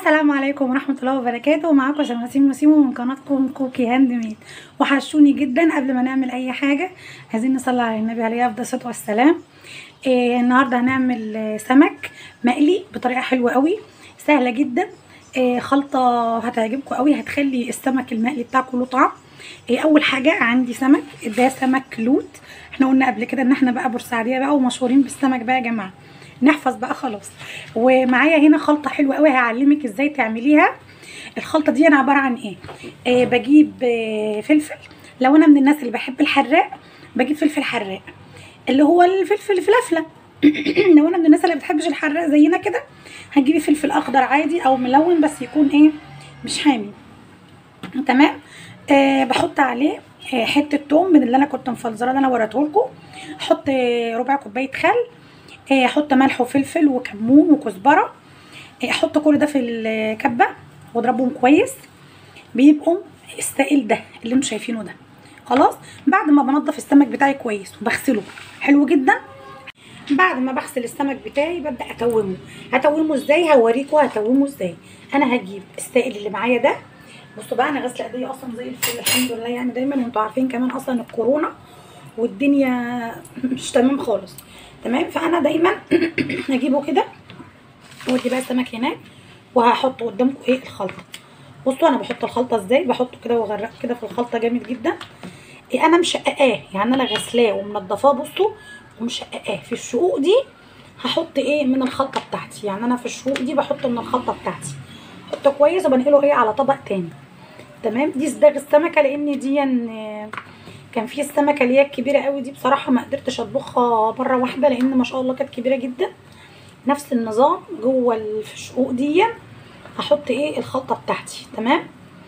السلام عليكم ورحمة الله وبركاته معاكم شماسين وسيمو من قناتكم كوكي هاند ميد وحشوني جدا قبل ما نعمل اي حاجة عايزين نصلي على النبي عليه افضل الصلاة والسلام إيه النهاردة هنعمل آه، سمك مقلي بطريقة حلوة قوي سهلة جدا إيه خلطة هتعجبكم قوي هتخلي السمك المقلي بتاعكم له طعم إيه اول حاجة عندي سمك ده سمك لوت احنا قلنا قبل كده ان احنا بقى بورسعيدية بقى ومشهورين بالسمك بقى يا جماعة نحفظ بقى خلاص ومعايا هنا خلطه حلوه قوي هعلمك ازاي تعمليها الخلطه دي انا عباره عن ايه آه بجيب آه فلفل لو انا من الناس اللي بحب الحراق بجيب فلفل حراق اللي هو الفلفل الفلافله لو انا من الناس اللي بتحبش الحراق زينا كده هتجيبي فلفل اخضر عادي او ملون بس يكون ايه مش حامي تمام آه بحط عليه آه حته توم من اللي انا كنت مفلزره اللي انا وريته لكم احط آه ربع كوبايه خل آه، احط ملح وفلفل وكمون وكزبره آه، احط كل ده في الكبه واضربهم كويس بيبقوا السائل ده اللي انتوا شايفينه ده خلاص بعد ما بنضف السمك بتاعي كويس وبغسله حلو جدا بعد ما بغسل السمك بتاعي ببدا اتومه هتومه ازاي هوريكم هتومه ازاي انا هجيب السائل اللي معايا ده بصوا بقى انا غاسله ايديا اصلا زي الفل الحمد لله يعني دايما وانتوا عارفين كمان اصلا الكورونا والدنيا مش تمام خالص تمام فانا دايما هجيبه كده وادي بقى السمك هناك وهحطه قدامكم ايه الخلطه بصوا انا بحط الخلطه ازاي بحطه كده واغرقه كده في الخلطه جامد جدا إيه انا مشققاه يعني انا غسلاه ومنضفاه بصوا ومشققاه في الشقوق دي هحط ايه من الخلطه بتاعتي يعني انا في الشقوق دي بحط من الخلطه بتاعتي احطه كويس وبنقله ايه على طبق تاني تمام دي صداغ السمكه لان دي كان في السمكه اللي هي الكبيره قوي دي بصراحه ما قدرتش اطبخها مره واحده لان ما شاء الله كانت كبيره جدا نفس النظام جوه الشقوق دي هحط ايه الخلطه بتاعتي تمام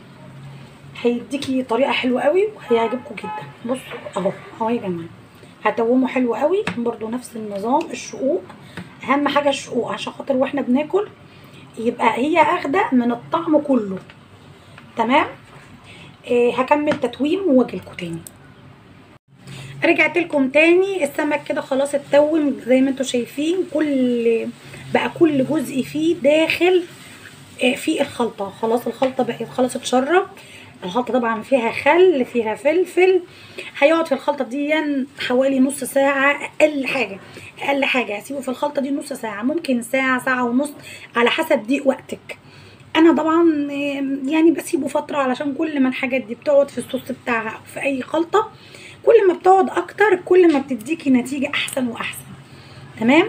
هيديكي طريقه حلوه قوي وهيعجبكم جدا بصوا اهو اهو يا جماعه هتومه حلو قوي برضو نفس النظام الشقوق اهم حاجه الشقوق عشان خاطر واحنا بناكل يبقى هي اخده من الطعم كله تمام إيه هكمل تتويم واجيلكوا تاني رجعت لكم تاني السمك كده خلاص اتوم زي ما انتم شايفين كل بقى كل جزء فيه داخل آه، في الخلطه خلاص الخلطه بقت خلاص اتشرب الخلطه طبعا فيها خل فيها فلفل هيقعد في الخلطه دي حوالي نص ساعه اقل حاجه اقل حاجه هسيبه في الخلطه دي نص ساعه ممكن ساعه ساعه ونص على حسب ضيق وقتك انا طبعا آه، يعني بسيبه فتره علشان كل ما الحاجات دي بتقعد في الصوص بتاعها او في اي خلطه كل ما بتقعد اكتر كل ما بتديكي نتيجه احسن واحسن تمام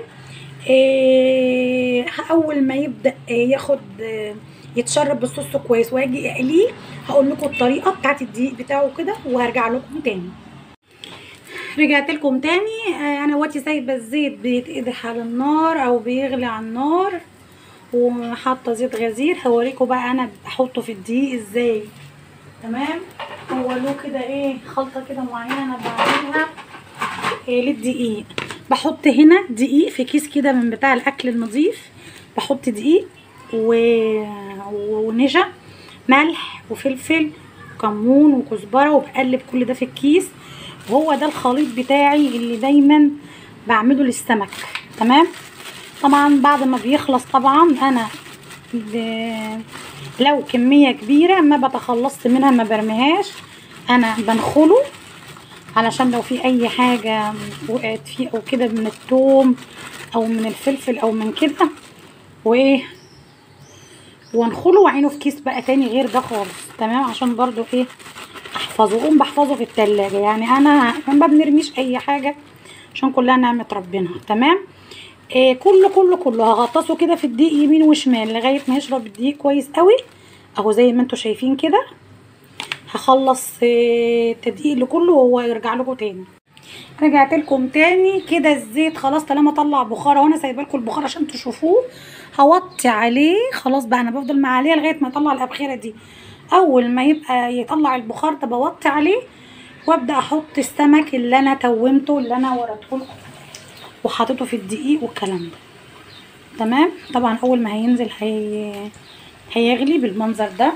إيه اول ما يبدا إيه ياخد إيه يتشرب بالصوص كويس واجي اقليه هقول لكم الطريقه بتاعت الدقيق بتاعه كده وهرجع لكم تاني رجعت لكم تاني آه، انا وقتي سايبه الزيت بيتقدح على النار او بيغلي على النار وحاطه زيت غزير هوريكم بقى انا بحطه في الدقيق ازاي تمام هو له كده ايه خلطه كده معينه انا بعملها إيه للدقيق بحط هنا دقيق في كيس كده من بتاع الاكل النظيف بحط دقيق و... ونشا ملح وفلفل كمون وكزبره وبقلب كل ده في الكيس وهو ده الخليط بتاعي اللي دايما بعمله للسمك تمام طبعا بعد ما بيخلص طبعا انا ب... لو كميه كبيره ما بتخلصت منها ما برميهاش انا بنخله علشان لو في اي حاجه وقعت فيه او كده من الثوم او من الفلفل او من كده وايه وانخله وعينه في كيس بقى تاني غير ده خالص تمام عشان برضو ايه احفظه قوم بحفظه في التلاجة يعني انا ما بنرميش اي حاجه عشان كلها نعمه ربنا تمام إيه كله كله كله هغطسه كده في الدقيق يمين وشمال لغايه ما يشرب الدقيق كويس قوي اهو زي ما انتوا شايفين كده هخلص إيه التدقيق اللي كله وهو يرجع لكم تاني رجعت لكم تاني كده الزيت خلاص طالما طلع بخار وانا سايبه لكم البخار عشان تشوفوه هوطي عليه خلاص بقى انا بفضل مع عليه لغايه ما يطلع الابخره دي اول ما يبقى يطلع البخار ده بوطي عليه وابدا احط السمك اللي انا تومته اللي انا وريته لكم وحاطته في الدقيق والكلام ده تمام طبعا اول ما هينزل هي هيغلي بالمنظر ده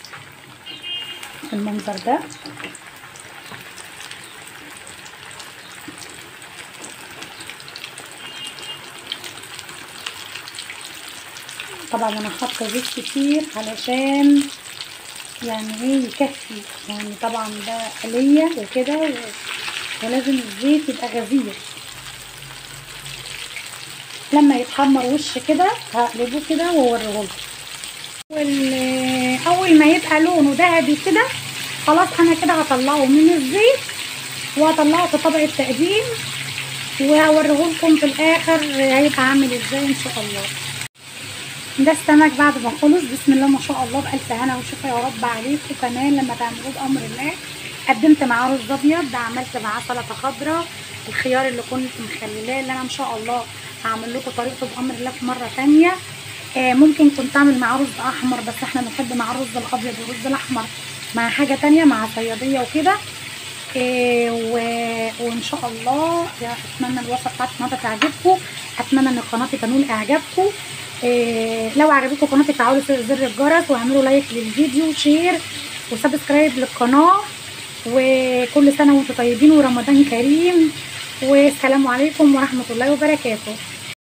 المنظر ده طبعا انا حاطه زيت كتير علشان يعني ايه يكفي يعني طبعا ده آلية وكده و... ولازم الزيت يبقى غزير لما يتحمر وش كده هقلبه كده واوريهولكم وال- اول ما يبقى لونه ذهبي كده خلاص انا كده هطلعه من الزيت وهطلعه في طبق التقديم وهوريهولكم في الاخر هيبقى عامل ازاي ان شاء الله ده السمك بعد ما خلص بسم الله ما شاء الله بألف هنا وشفا يا رب عليكم كمان لما تعملوه بأمر الله قدمت معاه رز ابيض ده عملت معاه سلطه خضراء الخيار اللي كنت مخللاه اللي انا ان شاء الله هعمل لكم طريقته بامر الله في مره تانية آه ممكن كنت اعمل معاه رز احمر بس احنا بنحب معاه الرز الابيض والرز الاحمر مع حاجه تانية مع صياديه وكده إيه و... وان شاء الله يا اتمنى الوصفه بتاعتي النهارده تعجبكم اتمنى ان قناتي تنول اعجابكم إيه لو عجبتكم قناتي تعالوا زر الجرس واعملوا لايك للفيديو وشير وسبسكرايب للقناه وكل سنه وانتم طيبين ورمضان كريم والسلام عليكم ورحمه الله وبركاته